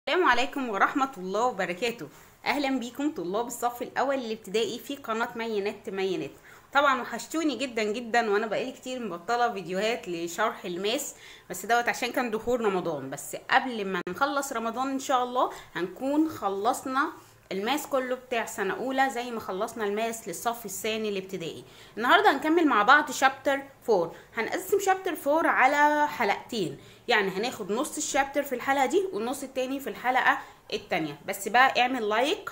السلام عليكم ورحمة الله وبركاته أهلا بيكم طلاب الصف الأول الابتدائي في قناة مينات مينات طبعا وحشتوني جدا جدا وانا بقالي كتير مبطله فيديوهات لشرح الماس بس دوت عشان كان دخول رمضان بس قبل ما نخلص رمضان ان شاء الله هنكون خلصنا الماس كله بتاع سنة أولى زي ما خلصنا الماس للصف الثاني الابتدائي النهاردة هنكمل مع بعض شابتر 4 هنقسم شابتر 4 على حلقتين يعني هناخد نص الشابتر في الحلقة دي والنص التاني في الحلقة التانية بس بقى اعمل لايك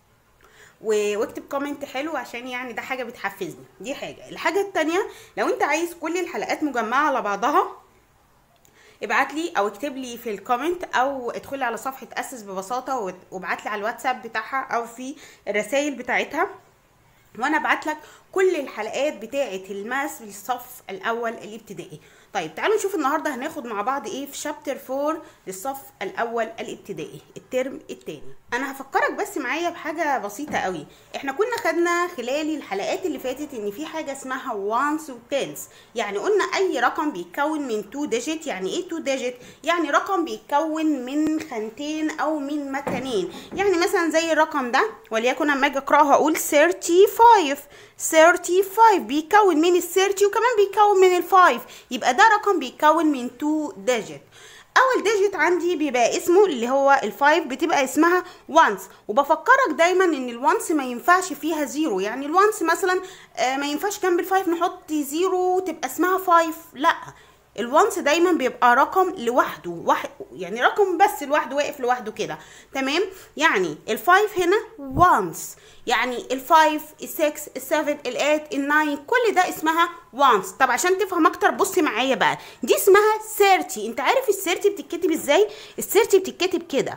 و- واكتب كومنت حلو عشان يعني ده حاجة بتحفزني دي حاجة الحاجة التانية لو انت عايز كل الحلقات مجمعة على بعضها ابعت لي او اكتب لي في الكومنت او ادخل لي على صفحه اسس ببساطه وابعت لي على الواتساب بتاعها او في الرسائل بتاعتها وانا ابعت لك كل الحلقات بتاعه الماس للصف الاول الابتدائي طيب تعالوا نشوف النهارده هناخد مع بعض ايه في شابتر 4 للصف الاول الابتدائي الترم الثاني انا هفكرك بس معايا بحاجه بسيطه قوي احنا كنا خدنا خلال الحلقات اللي فاتت ان في حاجه اسمها وانس وتنس يعني قلنا اي رقم بيتكون من 2 ديجيت يعني ايه 2 ديجيت يعني رقم بيتكون من خانتين او من مكانين يعني مثلا زي الرقم ده وليكن اما اجي اقراها اقول 35 35 بيكون من ال 30 وكمان بيكون من ال 5 يبقى ده رقم بيتكون من 2 ديجيت اول ديجيت عندي بيبقى اسمه اللي هو الفايف بتبقى اسمها وانس وبفكرك دايما ان الوانس ما ينفعش فيها زيرو يعني الوانس مثلا آه، ما ينفعش جنب الفايف نحط زيرو تبقى اسمها فايف لا الوانس دايما بيبقى رقم لوحده واحد يعني رقم بس لوحده واقف لوحده كده تمام يعني الفايف هنا وانس يعني الفايف السكس السفن الات الناين كل ده اسمها وانس طب عشان تفهم اكتر بص معايا بقى دي اسمها سيرتي انت عارف السيرتي بتتكتب ازاي السيرتي بتتكتب كده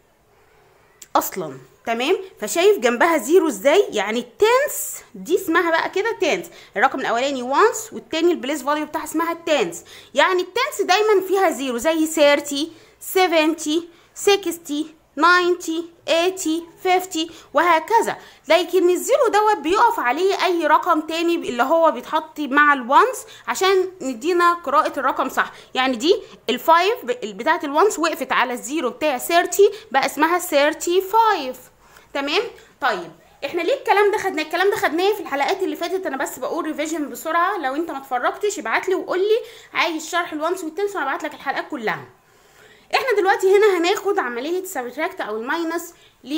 اصلا تمام فشايف جنبها زيرو ازاي يعني التنس دي اسمها بقى كده تنس الرقم الاولاني وانس والتاني البليس فاليو بتاعها اسمها التنس يعني التنس دايما فيها زيرو زي 30 70 60 90 80 50 وهكذا لكن الزيرو دوت بيقف عليه اي رقم تاني اللي هو بيتحط مع الوانس عشان ندينا قراءة الرقم صح يعني دي الفايف بتاعة الوانس وقفت على الزيرو بتاع 30 بقى اسمها 35 تمام طيب احنا ليه الكلام ده خدناه الكلام ده خدناه في الحلقات اللي فاتت انا بس بقول ريفيجن بسرعه لو انت ما اتفرجتش ابعت لي وقول لي عايز شرح الوانس والتنس وانا ابعت لك الحلقات كلها احنا دلوقتي هنا هناخد عمليه سبتراكت او الماينس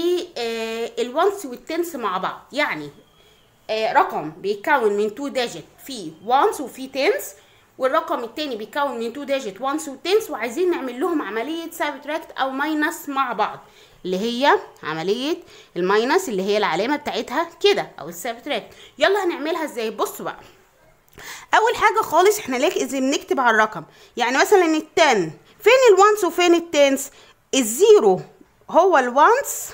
للوانس والتنس مع بعض يعني آه، رقم بيتكون من 2 ديجيت فيه وانس وفيه تنس والرقم التاني بيتكون من 2 ديجيت وانس وتنس وعايزين نعمل لهم عمليه سبتراكت او ماينس مع بعض اللي هي عمليه الماينس اللي هي العلامه بتاعتها كده او السبتراكت يلا هنعملها ازاي بصوا بقى اول حاجه خالص احنا لازم نكتب على الرقم يعني مثلا التن فين الوانس وفين التنس الزيرو هو الوانس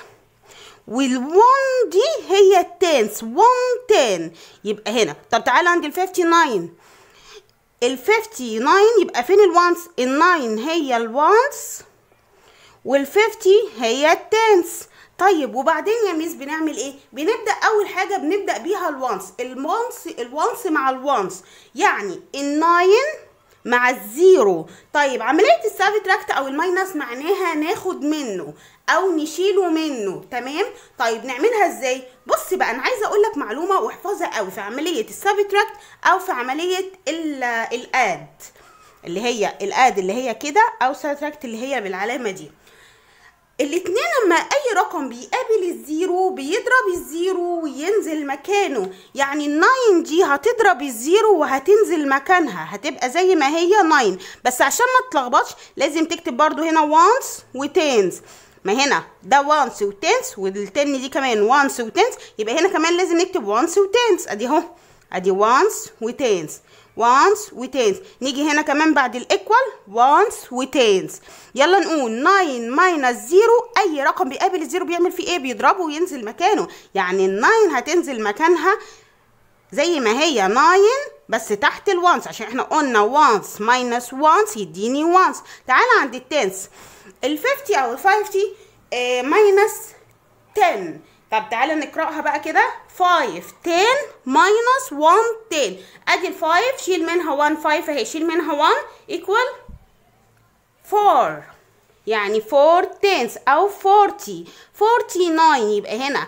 والون دي هي التنس 1 10 يبقى هنا طب تعالى عند ال 59 ال 59 يبقى فين الوانس ال 9 هي الوانس وال 50 هي التنس طيب وبعدين يا ميس بنعمل ايه بنبدا اول حاجه بنبدا بيها الوانس الوانس الوانس مع الوانس يعني الناين مع الزيرو طيب عمليه السبتراكت او الماينس معناها ناخد منه او نشيله منه تمام طيب نعملها ازاي بص بقى انا عايزه اقول لك معلومه واحفظها قوي في عمليه السبتراكت او في عمليه ال- الاد اللي هي الاد اللي هي كده او سبتراكت اللي هي بالعلامه دي الاتنين لما اي رقم بيقابل الزيرو بيضرب الزيرو وينزل مكانه يعني الناين دي هتضرب الزيرو وهتنزل مكانها هتبقى زي ما هي ناين بس عشان ما تلخبطش لازم تكتب برضو هنا وانس وتنس ما هنا ده وانس وتنس والتاني دي كمان وانس وتنس يبقى هنا كمان لازم نكتب وانس وتنس ادي اهو ادي وانس وتنس وانس وتنس نيجي هنا كمان بعد الايكوال وانس وتنس يلا نقول 9 ماينس 0 اي رقم بيقابل الزيرو بيعمل فيه ايه بيضربه وينزل مكانه يعني ال 9 هتنزل مكانها زي ما هي 9 بس تحت الوانس عشان احنا قلنا وانس ماينس وانس يديني وانس تعالى عند التنس ال 50 او ال 50 ماينس 10 طب تعالى نقراها بقى كده 5 10 ماينس 1 10 ادي ال 5 شيل منها 1 5 اهي شيل منها 1 ايكوال 4 يعني 4 tenths او 40 49 يبقى هنا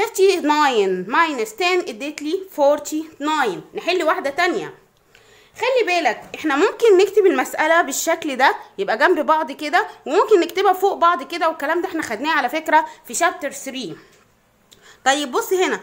59 minus 10 اديت لي 49 نحل واحده تانية خلي بالك احنا ممكن نكتب المسألة بالشكل ده يبقى جنب بعض كده وممكن نكتبها فوق بعض كده والكلام ده احنا خدناه على فكرة في شابتر 3 طيب بص هنا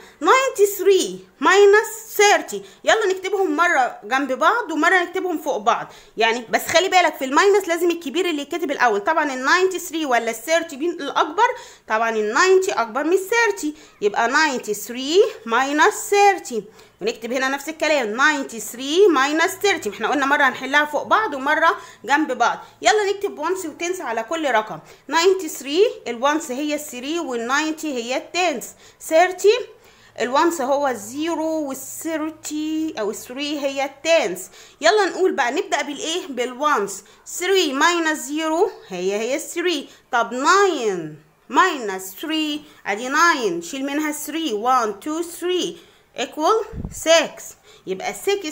93 minus 30 يلا نكتبهم مرة جنب بعض ومرة نكتبهم فوق بعض يعني بس خلي بالك في الماينس لازم الكبير اللي يتكتب الأول طبعا ال 93 ولا ال 30 مين الأكبر طبعا ال 90 أكبر من 30 يبقى 93 minus 30 ونكتب هنا نفس الكلام 93 minus 30 احنا قلنا مرة هنحلها فوق بعض ومرة جنب بعض يلا نكتب وانس وتنس على كل رقم 93 الوانس هي ال 3 وال 90 هي التنس 30 الوانس هو الزيرو والثيرتي او الثري هي التنس يلا نقول بقى نبدأ بالايه بالوانس 3 ماينس زيرو هي هي الثري طب 9 ماينس 3 ادي 9 شيل منها 3 1 2 3 equal 6 يبقى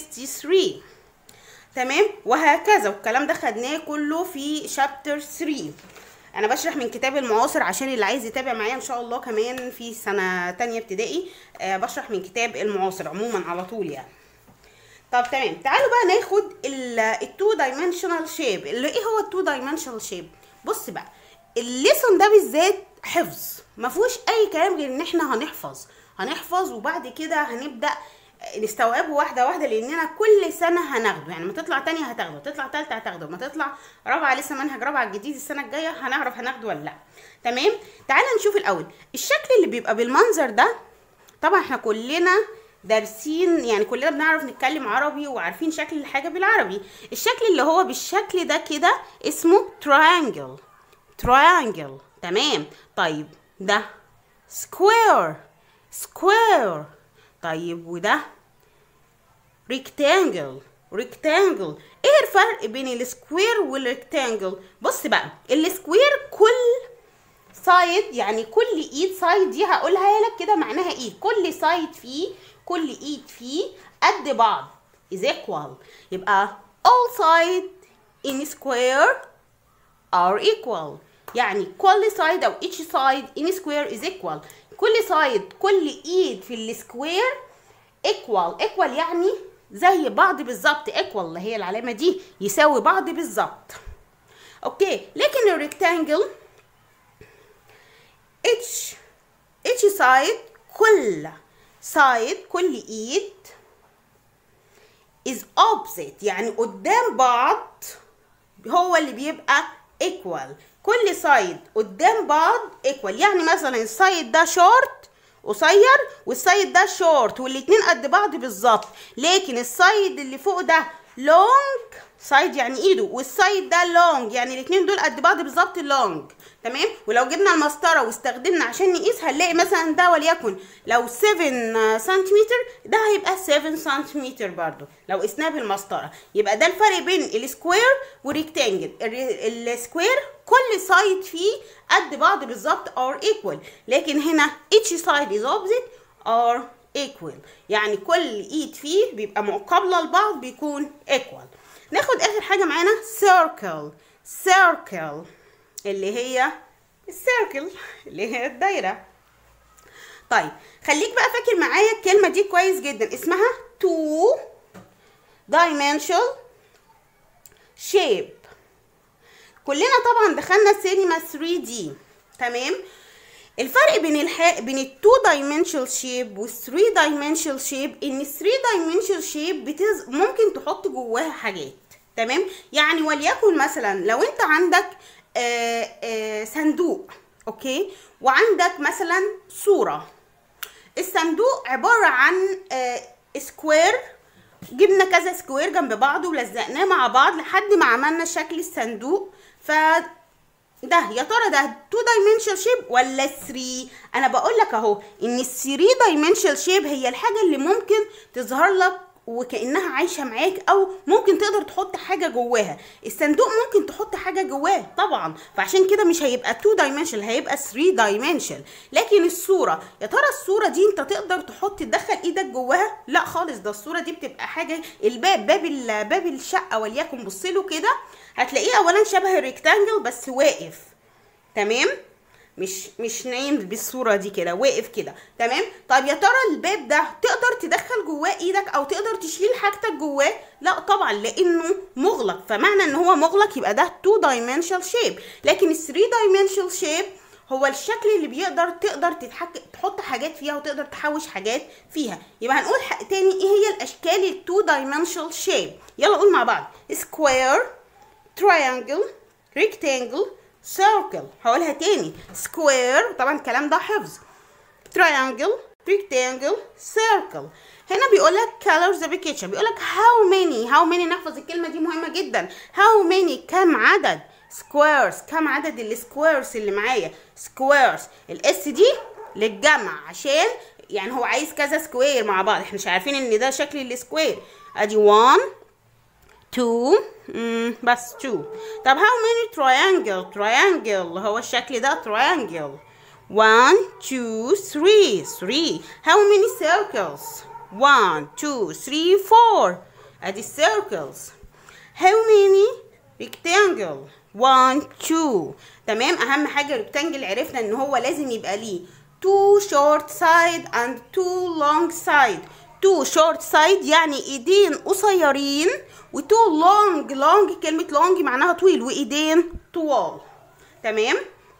63 تمام وهكذا والكلام ده خدناه كله في شابتر 3 انا بشرح من كتاب المعاصر عشان اللي عايز يتابع معايا ان شاء الله كمان في سنه تانية ابتدائي آه بشرح من كتاب المعاصر عموما على طول يعني طب تمام تعالوا بقى ناخد التو دايمنشنال شيب اللي ايه هو التو دايمنشنال شيب بص بقى الليسون ده بالذات حفظ ما فيهوش اي كلام غير ان احنا هنحفظ هنحفظ وبعد كده هنبدا نستوعبه واحده واحده لاننا كل سنه هناخده يعني ما تطلع تانية هتاخده تطلع تالتة هتاخده ما تطلع رابعه لسه منهج رابعه الجديد السنه الجايه هنعرف هناخده ولا لا تمام تعالى نشوف الاول الشكل اللي بيبقى بالمنظر ده طبعا احنا كلنا دارسين يعني كلنا بنعرف نتكلم عربي وعارفين شكل الحاجه بالعربي الشكل اللي هو بالشكل ده كده اسمه triangle triangle تمام طيب ده square square طيب وده rectangle rectangle ايه الفرق بين السكوير والريكتانجل بص بقى السكوير كل سايد يعني كل ايد سايد دي هقولها لك كده معناها ايه كل سايد فيه كل ايد فيه قد بعض is equal يبقى all side in square are equal يعني كل سايد او each side in square is equal كل سايد كل ايد في السكوير equal equal يعني زي بعض بالظبط equal اللي هي العلامه دي يساوي بعض بالظبط اوكي لكن الريكتانجل each each side كل سايد كل ايد is opposite يعني قدام بعض هو اللي بيبقى equal كل سايد قدام بعض equal يعني مثلا السايد ده شورت قصير والسايد ده شورت والاتنين قد بعض بالظبط لكن السايد اللي فوق ده لونج سايد يعني ايده والسايد ده لونج يعني الاتنين دول قد بعض بالظبط لونج تمام ولو جبنا المسطره واستخدمنا عشان نقيس هنلاقي مثلا ده وليكن لو 7 سنتيمتر ده هيبقى 7 سنتيمتر برضو لو قسناه بالمسطره يبقى ده الفرق بين السكوير والريكتانجل السكوير كل سايد فيه قد بعض بالظبط are equal لكن هنا each side is opposite are equal يعني كل ايد فيه بيبقى مقابله لبعض بيكون equal ناخد اخر حاجه معانا circle circle اللي هي السيركل اللي هي الدايره طيب خليك بقى فاكر معايا الكلمه دي كويس جدا اسمها two dimensional shape كلنا طبعا دخلنا سينما 3 دي تمام الفرق بين الح... بين التو دايمنشال شيب والثري دايمنشال شيب ان الثري دايمنشال شيب بتز... ممكن تحط جواها حاجات تمام يعني وليكن مثلا لو انت عندك آآ آآ صندوق اوكي وعندك مثلا صوره الصندوق عباره عن سكوير جبنا كذا سكوير جنب بعض ولزقناه مع بعض لحد ما عملنا شكل الصندوق ف ده يا ترى ده 2 دايمنشال شيب ولا 3 انا بقول لك اهو ان ال 3 دايمنشال شيب هي الحاجه اللي ممكن تظهر لك وكانها عايشه معاك او ممكن تقدر تحط حاجه جواها الصندوق ممكن تحط حاجه جواه طبعا فعشان كده مش هيبقى 2 دايمنشن هيبقى 3 دايمنشن لكن الصوره يا ترى الصوره دي انت تقدر تحط تدخل ايدك جواها لا خالص ده الصوره دي بتبقى حاجه الباب باب باب الشقه وليكن بص له كده هتلاقيه اولا شبه الريكتانجل بس واقف تمام مش مش نايم بالصوره دي كده واقف كده تمام طب يا ترى الباب ده تقدر تدخل جواه ايدك او تقدر تشيل حاجتك جواه لا طبعا لانه مغلق فمعنى ان هو مغلق يبقى ده 2 dimensional shape لكن ال 3 dimensional shape هو الشكل اللي بيقدر تقدر تتحك... تحط حاجات فيها وتقدر تحوش حاجات فيها يبقى هنقول حق تاني ايه هي الاشكال ال 2 dimensional shape يلا نقول مع بعض square triangle rectangle circle هقولها تاني square طبعا الكلام ده حفظ triangle rectangle circle هنا بيقول لك colors the picture بيقول لك how many how many نحفظ الكلمه دي مهمه جدا how many كم عدد squares كم عدد السكويرز اللي معايا squares الاس دي للجمع عشان يعني هو عايز كذا سكوير مع بعض احنا مش عارفين ان ده شكل السكوير ادي 1 2 مم، بس 2 طب how many triangle triangle هو الشكل ده triangle 1 2 3 3 how many circles 1 2 3 4 ادي circles how many rectangle 1 2 تمام اهم حاجه rectangle عرفنا ان هو لازم يبقى ليه 2 short side and 2 long side 2 short side يعني ايدين قصيرين و 2 long long كلمه long معناها طويل وايدين طوال تمام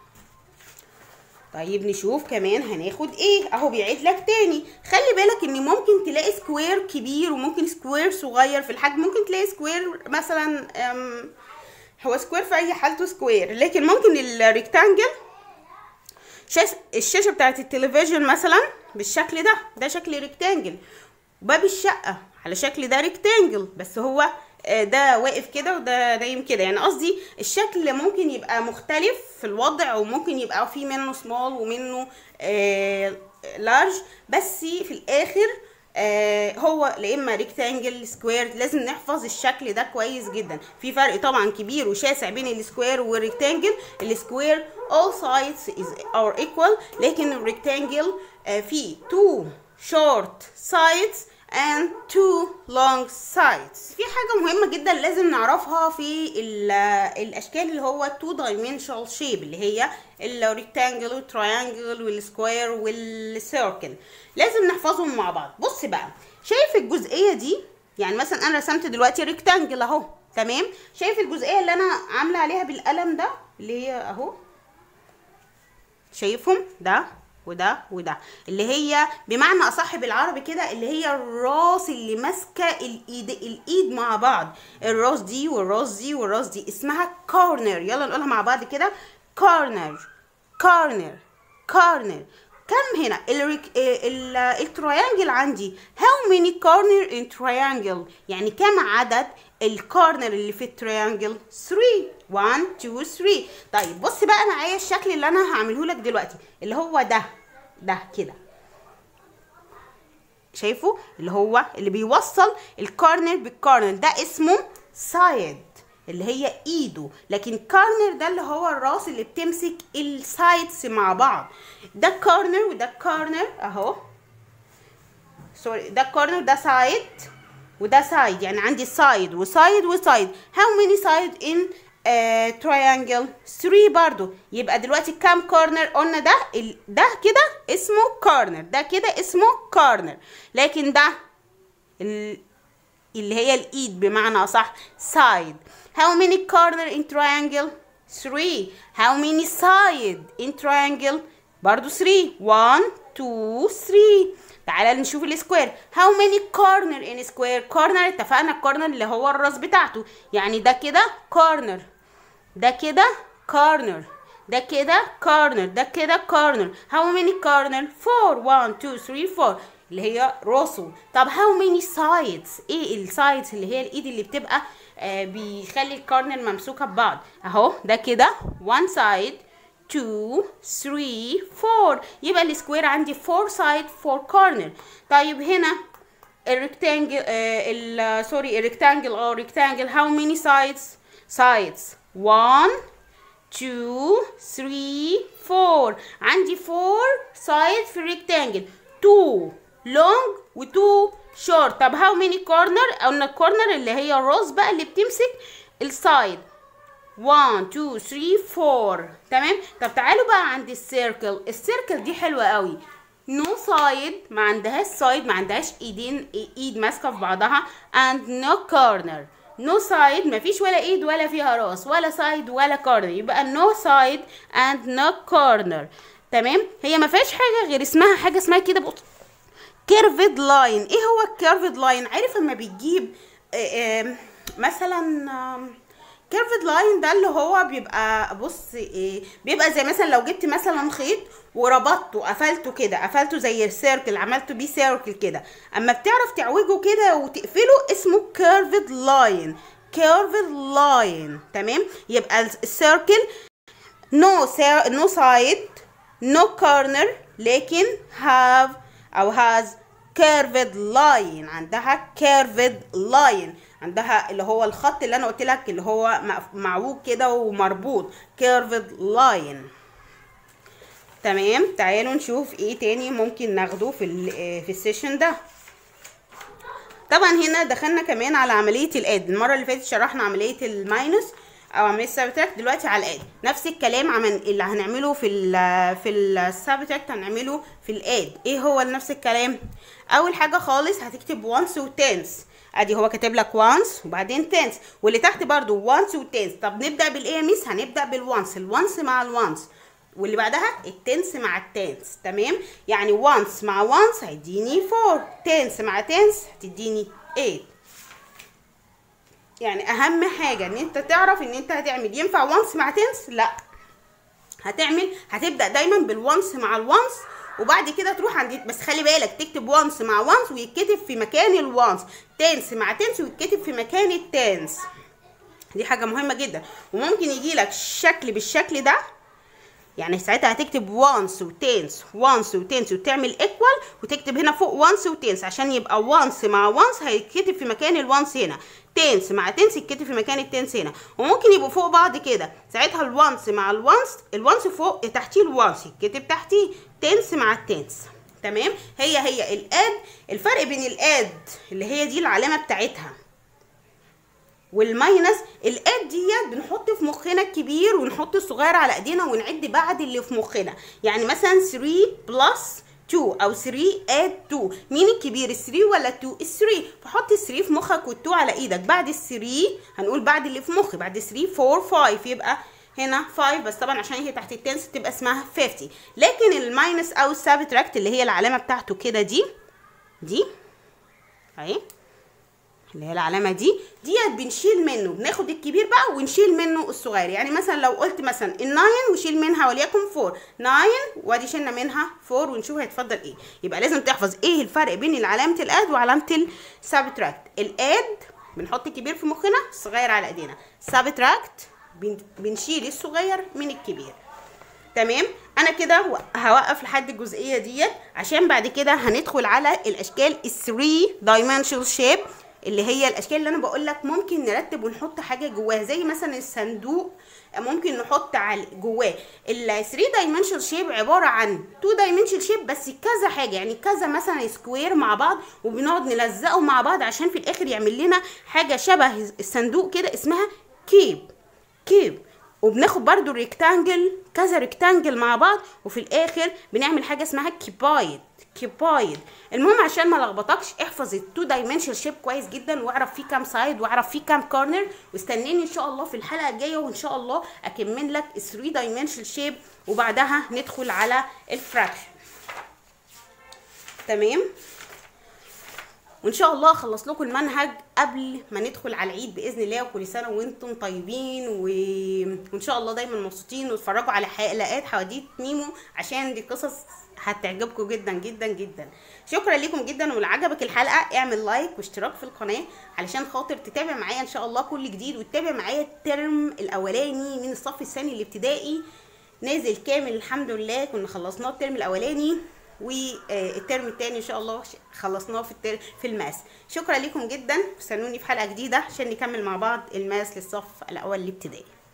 طيب نشوف كمان هناخد ايه اهو بيعيد لك تاني خلي بالك ان ممكن تلاقي سكوير كبير وممكن سكوير صغير في الحجم ممكن تلاقي سكوير مثلا أم، هو سكوير في اي حالته سكوير لكن ممكن الريكتانجل شاش الشاشه بتاعت التلفزيون مثلا بالشكل ده ده شكل ريكتانجل باب الشقه على شكل ده ريكتانجل بس هو آه، ده واقف كده وده نايم كده يعني قصدي الشكل ممكن يبقى مختلف في الوضع وممكن يبقى في منه سمول ومنه لارج بس في الاخر آه هو لا اما ريكتانجل سكوير لازم نحفظ الشكل ده كويس جدا في فرق طبعا كبير وشاسع بين السكوير والريكتانجل السكوير all sides is are equal لكن الريكتانجل آه فيه two short sides and two long sides في حاجة مهمة جدا لازم نعرفها في ال- الأشكال اللي هو two dimensional shape اللي هي الريكتانجل والتريانجل والسكوير والسيركل لازم نحفظهم مع بعض بص بقى شايف الجزئية دي يعني مثلا أنا رسمت دلوقتي ريكتانجل أهو تمام شايف الجزئية اللي أنا عاملة عليها بالقلم ده اللي هي أهو شايفهم ده وده وده اللي هي بمعنى اصح بالعربي كده اللي هي الراس اللي ماسكه الايد الايد مع بعض الراس دي والراس دي والراس دي اسمها كورنر يلا نقولها مع بعض كده كورنر كورنر كورنر كم هنا الريك... ال... التريانجل عندي how many corner in triangle يعني كم عدد الكورنر اللي في التريانجل 3 1 2 3 طيب بص بقى معايا الشكل اللي انا هعمله لك دلوقتي اللي هو ده ده كده شايفه اللي هو اللي بيوصل الكورنر بالكورنر ده اسمه سايد اللي هي ايده لكن كورنر ده اللي هو الراس اللي بتمسك السايدز مع بعض ده كورنر وده كورنر اهو سوري ده كورنر ده سايد وده سايد يعني عندي سايد وسايد وسايد how many side in uh, triangle 3 برضو يبقى دلوقتي كام كورنر قلنا ده ال... ده كده اسمه كورنر ده كده اسمه كورنر لكن ده ال... اللي هي الايد بمعنى اصح side how many corner in triangle 3 how many side in triangle برضو 3 1 2 3 تعالى نشوف السكوير how many corner in square corner اتفقنا الكورنر اللي هو الراس بتاعته يعني ده كده corner ده كده corner ده كده corner ده كده corner how many corner 4 1 2 3 4 اللي هي راسه طب how many sides ايه السايدز اللي هي الايد اللي بتبقى آه بيخلي الكورنر ممسوكه ببعض اهو ده كده one side 2 3 4 يبقى السكوير عندي 4 سايد 4 كورنر طيب هنا الريكتانجل آه ال سوري الريكتانجل اه ريكتانجل هاو ماني سايدز سايدز 1 2 3 4 عندي 4 سايد في الريكتانجل 2 لونج و2 شورت طب هاو ماني كورنر قلنا الكورنر اللي هي الراس بقى اللي بتمسك السايد 1 2 3 4 تمام طب تعالوا بقى عند السيركل السيركل دي حلوه قوي نو سايد ما عندهاش سايد ما عندهاش ايدين ايد ماسكه في بعضها and نو كورنر نو سايد ما فيش ولا ايد ولا فيها راس ولا سايد ولا كورنر يبقى نو سايد and نو كورنر تمام هي ما فيهاش حاجه غير اسمها حاجه اسمها كده بص كيرفد لاين ايه هو الكيرفد لاين عارف اما بتجيب آه، آه، مثلا كيرفد لاين ده اللي هو بيبقى بص ايه بيبقى زي مثلا لو جبت مثلا خيط وربطته قفلته كده قفلته زي السيركل عملته بيه سيركل كده اما بتعرف تعوجه كده وتقفله اسمه كيرفد لاين كيرفد لاين تمام يبقى السيركل نو نو سايد نو كورنر لكن have او has curved line عندها curved line عندها اللي هو الخط اللي انا قلت لك اللي هو مع- معوج كده ومربوط curved line تمام تعالوا نشوف ايه تاني ممكن ناخده في ال في السيشن ده طبعا هنا دخلنا كمان على عمليه الاد المره اللي فاتت شرحنا عمليه الماينس او عمليه السابتراكت دلوقتي على الاد نفس الكلام عمل اللي هنعمله في ال في السابتراكت هنعمله في الاد ايه هو نفس الكلام اول حاجه خالص هتكتب وانس وتنس ادي هو كاتب لك وانس وبعدين تنس واللي تحت برضو وانس وتنس طب نبدا بالايه يا ميس هنبدا بالوانس الوانس مع الوانس واللي بعدها التنس مع التنس تمام يعني وانس مع وانس هيديني 4 تنس مع تنس هتديني 8 يعني اهم حاجه ان انت تعرف ان انت هتعمل ينفع وانس مع تنس لا هتعمل هتبدا دايما بالوانس مع الوانس وبعد كده تروح عند بس خلي بالك تكتب وانس مع وانس ويتكتب في مكان الوانس تنس مع تنس ويتكتب في مكان التنس دي حاجه مهمه جدا وممكن يجي لك شكل بالشكل ده يعني ساعتها هتكتب وانس وتنس وانس وتنس وتعمل ايكوال وتكتب هنا فوق وانس وتنس عشان يبقى وانس مع وانس هيتكتب في مكان الوانس هنا تنس مع تنس يتكتب في مكان التنس هنا وممكن يبقوا فوق بعض كده ساعتها الوانس مع الوانس الوانس فوق تحتيه الوانس يتكتب تحتيه تنس مع التنس تمام هي هي الاد الفرق بين الاد اللي هي دي العلامه بتاعتها والماينس الاد ديت بنحط في مخنا الكبير ونحط الصغير على ايدينا ونعد بعد اللي في مخنا يعني مثلا 3 بلس 2 او 3 اد 2 مين الكبير ال 3 ولا 2 ال 3 فحط ال 3 في مخك وال 2 على ايدك بعد ال 3 هنقول بعد اللي في مخي بعد 3 4 5 يبقى هنا 5 بس طبعا عشان هي تحت التنس تبقى اسمها 50 لكن الماينس او السابتراكت اللي هي العلامه بتاعته كده دي دي اهي اللي هي العلامه دي ديت بنشيل منه بناخد الكبير بقى ونشيل منه الصغير يعني مثلا لو قلت مثلا الناين وشيل منها وليكن 4 9 وادي شلنا منها 4 ونشوف هيتفضل ايه يبقى لازم تحفظ ايه الفرق بين علامه الاد وعلامه السابتراكت الاد بنحط الكبير في مخنا الصغير على ايدينا سابتراكت بنشيل الصغير من الكبير تمام انا كده هوقف لحد الجزئيه ديت عشان بعد كده هندخل على الاشكال ال 3 dimensional shape اللي هي الاشكال اللي انا بقول لك ممكن نرتب ونحط حاجه جواها زي مثلا الصندوق ممكن نحط على جواه ال 3 dimensional shape عباره عن 2 dimensional shape بس كذا حاجه يعني كذا مثلا سكوير مع بعض وبنقعد نلزقه مع بعض عشان في الاخر يعمل لنا حاجه شبه الصندوق كده اسمها كيب كيب وبناخد برضو ريكتانجل كذا ريكتانجل مع بعض وفي الاخر بنعمل حاجه اسمها كيبايد كيبايد المهم عشان ما لخبطكش احفظ التو دايمنشن شيب كويس جدا واعرف فيه كام سايد واعرف فيه كام كورنر واستناني ان شاء الله في الحلقه الجايه وان شاء الله اكمل لك 3 دايمنشن شيب وبعدها ندخل على الفراكشن تمام وان شاء الله اخلص لكم المنهج قبل ما ندخل على العيد باذن الله وكل سنه وانتم طيبين و... وان شاء الله دايما مبسوطين واتفرجوا على حلقات حواديت ميمو عشان دي قصص هتعجبكم جدا جدا جدا شكرا لكم جدا ولو عجبك الحلقه اعمل لايك واشتراك في القناه علشان خاطر تتابع معايا ان شاء الله كل جديد وتتابع معايا الترم الاولاني من الصف الثاني الابتدائي نازل كامل الحمد لله كنا خلصناه الترم الاولاني والترم الثاني ان شاء الله خلصناه في الترم في الماس شكرا لكم جدا استنوني في حلقه جديده عشان نكمل مع بعض الماس للصف الاول الابتدائي